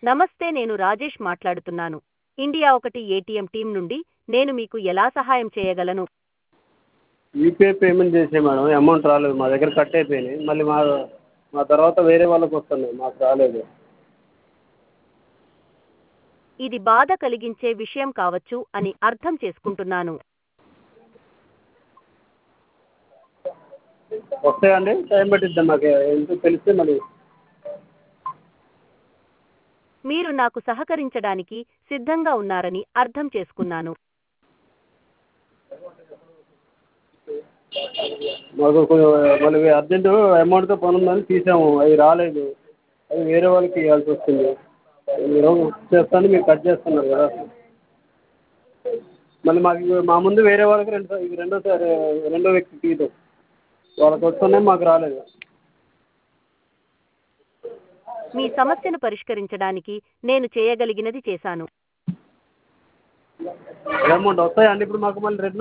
నమస్తే నేను రాజేష్ మాట్లాడుతున్నాను ఇండియా ఒకటి ఏటీఎం టీం నుండి నేను మీకు ఎలా సహాయం చేయగలను యూపీఐ పేమెంట్ చేసా మేడం అమౌంట్ రాలేదు మా దగ్గర కట్ అయిపోయినాయి మళ్ళీ మా మా తర్వాత వేరే వాళ్ళకి వస్తున్నాయి మాకు రాలేదు ఇది బాధ కలిగించే విషయం కావచ్చు అని అర్థం చేసుకుంటున్నాను వస్తాయండి టైం పట్టిద్దా మాకు ఎందుకు తెలిస్తే మళ్ళీ మీరు నాకు సహకరించడానికి సిద్ధంగా ఉన్నారని అర్థం చేసుకున్నాను మాకు కొంచెం మళ్ళీ అర్జెంటు అమౌంట్తో పని ఉందని తీసాము అవి రాలేదు అవి వేరే వాళ్ళకి ఇవ్వాల్సి వస్తుంది మీరు చేస్తాను మీరు కట్ చేస్తున్నారు కదా మళ్ళీ మాకు ఇవి మా ముందు వేరే వాళ్ళకి రెండు ఇది రెండోసారి రెండో వ్యక్తికి ఇది వాళ్ళకి వస్తున్నాయి మాకు రాలేదు మీ సమస్యను పరిష్కరించడానికి నేను చేయగలిగినది చేశాను అమౌంట్ వస్తాయండి ఇప్పుడు మాకు మళ్ళీ రిటర్న్